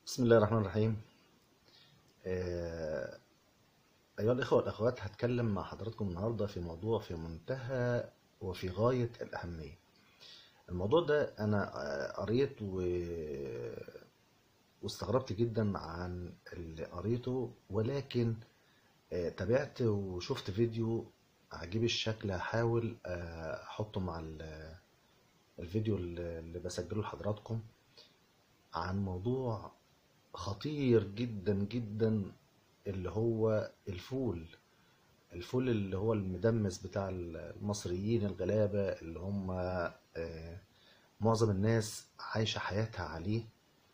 بسم الله الرحمن الرحيم آه، أيها الإخوة والأخوات هتكلم مع حضراتكم النهاردة في موضوع في منتهى وفي غاية الأهمية الموضوع ده أنا آه، قريت و... واستغربت جدا عن اللي قريته ولكن آه، تابعت وشفت فيديو عجيب الشكل هحاول آه، أحطه مع ال- الفيديو اللي اللي بسجله لحضراتكم عن موضوع خطير جدا جدا اللي هو الفول الفول اللي هو المدمس بتاع المصريين الغلابة اللي هم آه، معظم الناس عايشة حياتها عليه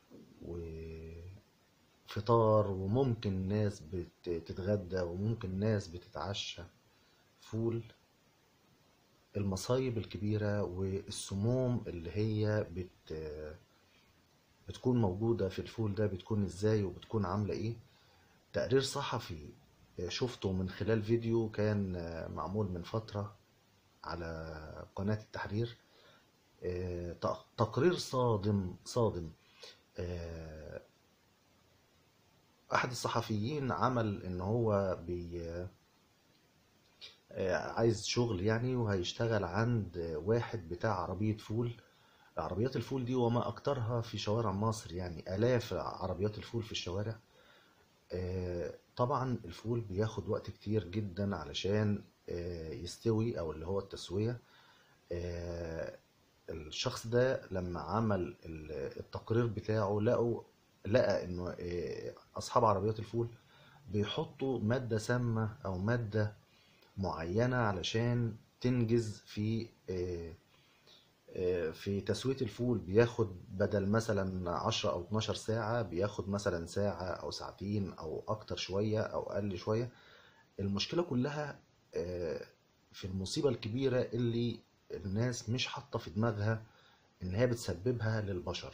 وفطار وممكن ناس بتتغدى وممكن ناس بتتعشى فول المصايب الكبيرة والسموم اللي هي بت بتكون موجودة في الفول ده بتكون ازاي وبتكون عاملة ايه تقرير صحفي شفته من خلال فيديو كان معمول من فترة على قناة التحرير تقرير صادم صادم احد الصحفيين عمل ان هو بي عايز شغل يعني وهيشتغل عند واحد بتاع عربية فول عربيات الفول دي وما أكترها في شوارع مصر يعني آلاف عربيات الفول في الشوارع آه، طبعا الفول بياخد وقت كتير جدا علشان آه، يستوي أو اللي هو التسوية آه، الشخص ده لما عمل ال- التقرير بتاعه لقوا لقى إنه آه، أصحاب عربيات الفول بيحطوا مادة سامة أو مادة معينة علشان تنجز في آه، في تسوية الفول بياخد بدل مثلا 10 أو 12 ساعة بياخد مثلا ساعة أو ساعتين أو أكتر شوية أو أقل شوية المشكلة كلها آه، في المصيبة الكبيرة اللي الناس مش حاطة في دماغها إن هي بتسببها للبشر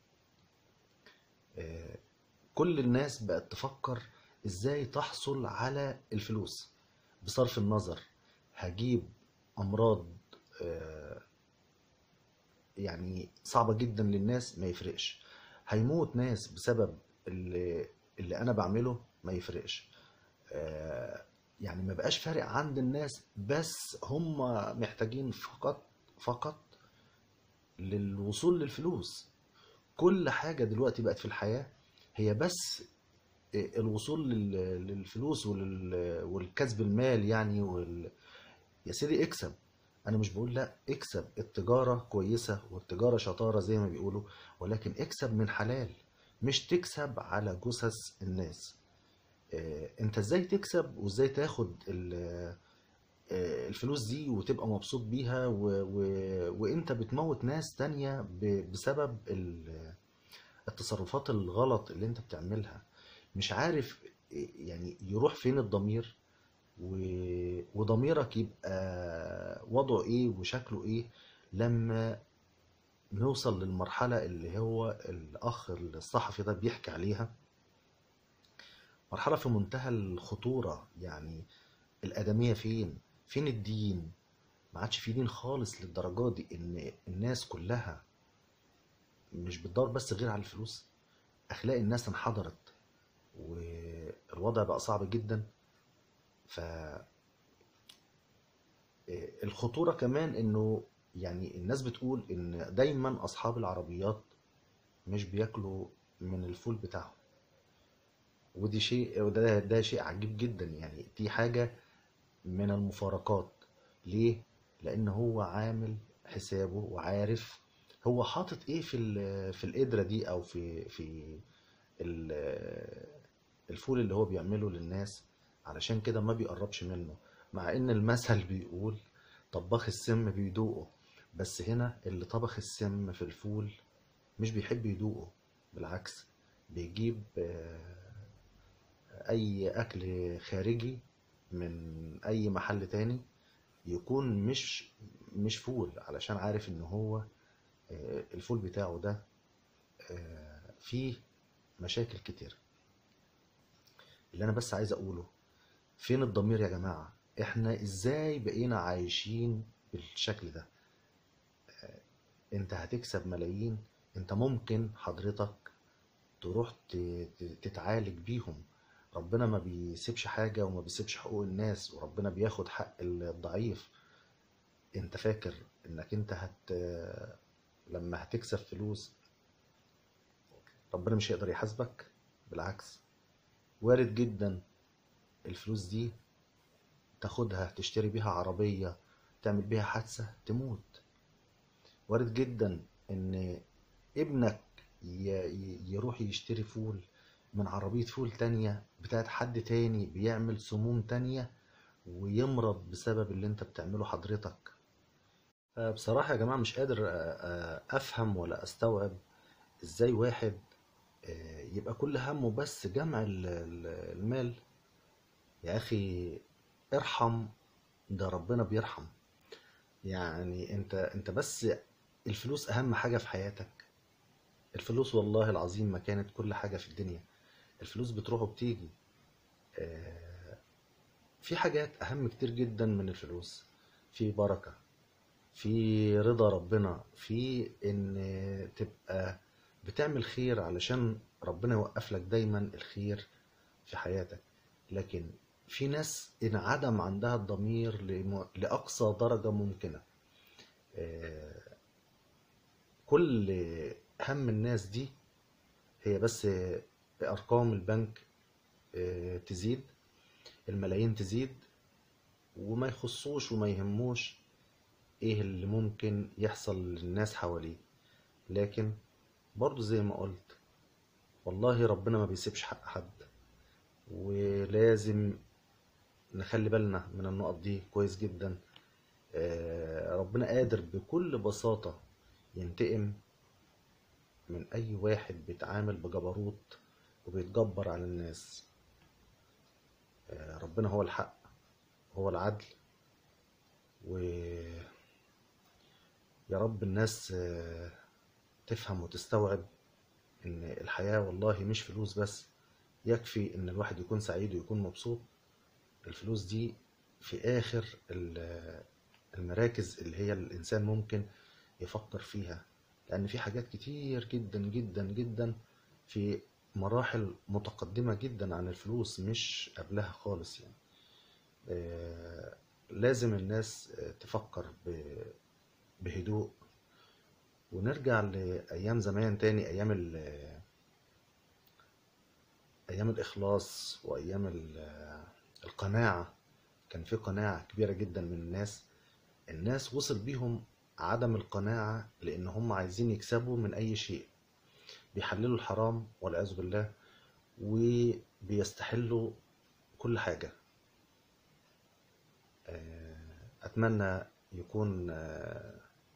آه، كل الناس بقت تفكر إزاي تحصل على الفلوس بصرف النظر هجيب أمراض آه، يعني صعبة جدا للناس ما يفرقش هيموت ناس بسبب اللي, اللي انا بعمله ما يفرقش آه، يعني ما بقاش فارق عند الناس بس هم محتاجين فقط فقط للوصول للفلوس كل حاجة دلوقتي بقت في الحياة هي بس الوصول لل- للفلوس ولل- والكسب المال يعني وال... يا سيدي اكسب انا مش بقول لا اكسب التجارة كويسة والتجارة شطارة زي ما بيقولوا ولكن اكسب من حلال مش تكسب على جثث الناس آه، انت ازاي تكسب وازاي تاخد ال- آه، الفلوس دي وتبقى مبسوط بيها و... و... وانت بتموت ناس تانية ب... بسبب ال... التصرفات الغلط اللي انت بتعملها مش عارف يعني يروح فين الضمير و... وضميرك يبقى وضعه ايه وشكله ايه لما نوصل للمرحلة اللي هو الأخ الصحفي ده بيحكي عليها مرحلة في منتهى الخطورة يعني الآدمية فين؟ فين الدين؟ ما عادش في دين خالص للدرجة دي إن الناس كلها مش بتدور بس غير على الفلوس أخلاق الناس انحدرت والوضع بقى صعب جدا ف الخطورة كمان إنه يعني الناس بتقول إن دايما أصحاب العربيات مش بياكلوا من الفول بتاعهم ودي شيء وده ده شيء عجيب جدا يعني دي حاجة من المفارقات ليه؟ لأن هو عامل حسابه وعارف هو حاطط ايه في ال- في القدرة دي او في في ال- الفول اللي هو بيعمله للناس علشان كده ما بيقربش منه مع ان المثل بيقول طباخ السم بيدوقه بس هنا اللي طبخ السم في الفول مش بيحب يدوقه بالعكس بيجيب آه، اي اكل خارجي من اي محل تاني يكون مش مش فول علشان عارف ان هو آه، الفول بتاعه ده آه، فيه مشاكل كتير اللي انا بس عايز اقوله فين الضمير يا جماعة احنا ازاي بقينا عايشين بالشكل ده انت هتكسب ملايين انت ممكن حضرتك تروح ت- ت- تتعالج بيهم ربنا ما بيسيبش حاجة وما بيسيبش حقوق الناس وربنا بياخد حق الضعيف انت فاكر انك انت هت لما هتكسب فلوس ربنا مش هيقدر يحاسبك بالعكس وارد جدا الفلوس دي تاخدها تشتري بيها عربية تعمل بيها حادثة تموت وارد جدا ان ابنك ي- ي- يروح يشتري فول من عربية فول تانية بتاعت حد تاني بيعمل سموم تانية ويمرض بسبب اللي انت بتعمله حضرتك فبصراحة يا جماعة مش قادر أ- أ- أفهم ولا أستوعب إزاي واحد آه، يبقى كل همه بس جمع ال- ال- المال يا أخي ارحم ده ربنا بيرحم يعني أنت أنت بس الفلوس أهم حاجة في حياتك الفلوس والله العظيم ما كانت كل حاجة في الدنيا الفلوس بتروح وبتيجي آه، في حاجات أهم كتير جدا من الفلوس في بركة في رضا ربنا في ان تبقى بتعمل خير علشان ربنا يوقف لك دايما الخير في حياتك لكن في ناس انعدم عندها الضمير لم- لأقصى درجة ممكنة آه، كل هم الناس دي هي بس أرقام البنك آه، تزيد الملايين تزيد وما يخصوش وما يهموش ايه اللي ممكن يحصل للناس حواليه لكن برضو زي ما قلت والله ربنا ما بيسيبش حق حد ولازم نخلي بالنا من النقط دي كويس جدا آه، ربنا قادر بكل بساطة ينتقم من أي واحد بيتعامل بجبروت وبيتجبر على الناس آه، ربنا هو الحق هو العدل ويا رب الناس آه، تفهم وتستوعب إن الحياة والله مش فلوس بس يكفي إن الواحد يكون سعيد ويكون مبسوط الفلوس دي في آخر ال- المراكز اللي هي الإنسان ممكن يفكر فيها لأن في حاجات كتير جدا جدا جدا في مراحل متقدمة جدا عن الفلوس مش قبلها خالص يعني آه، لازم الناس آه، تفكر ب- بهدوء ونرجع لأيام زمان تاني أيام ال- أيام الإخلاص وأيام ال- القناعة كان في قناعة كبيرة جدا من الناس الناس وصل بيهم عدم القناعة لأن هم عايزين يكسبوا من أي شيء بيحللوا الحرام والعياذ بالله وبيستحلوا كل حاجة آه، أتمنى يكون آه،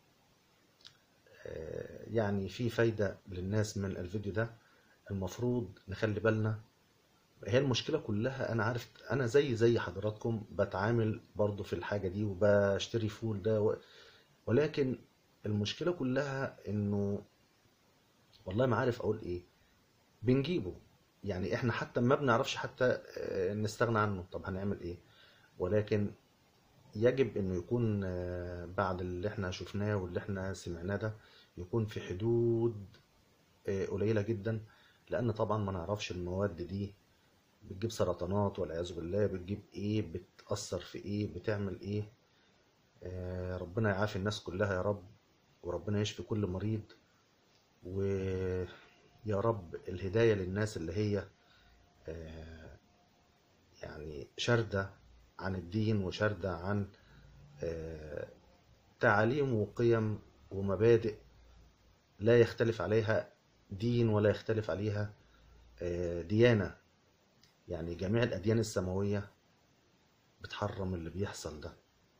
آه، يعني في فايدة للناس من الفيديو ده المفروض نخلي بالنا هي المشكلة كلها أنا عارف أنا زي زي حضراتكم بتعامل برضو في الحاجة دي وبشتري فول ده و... ولكن المشكلة كلها إنه والله ما عارف أقول إيه بنجيبه يعني إحنا حتى ما بنعرفش حتى آه، نستغنى عنه طب هنعمل إيه ولكن يجب إنه يكون آه، بعد اللي إحنا شفناه واللي إحنا سمعناه ده يكون في حدود آه، قليلة جدا لأن طبعا ما نعرفش المواد دي بتجيب سرطانات والعياذ بالله بتجيب ايه بتأثر في ايه بتعمل ايه آه ربنا يعافي الناس كلها يا رب وربنا يشفي كل مريض ويا رب الهداية للناس اللي هي آه يعني شاردة عن الدين وشاردة عن آه تعاليم وقيم ومبادئ لا يختلف عليها دين ولا يختلف عليها آه ديانة يعني جميع الأديان السماوية بتحرم اللي بيحصل ده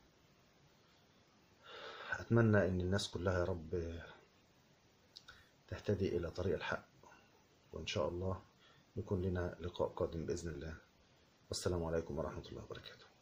أتمنى إن الناس كلها يا رب تهتدي إلى طريق الحق وإن شاء الله يكون لنا لقاء قادم بإذن الله والسلام عليكم ورحمة الله وبركاته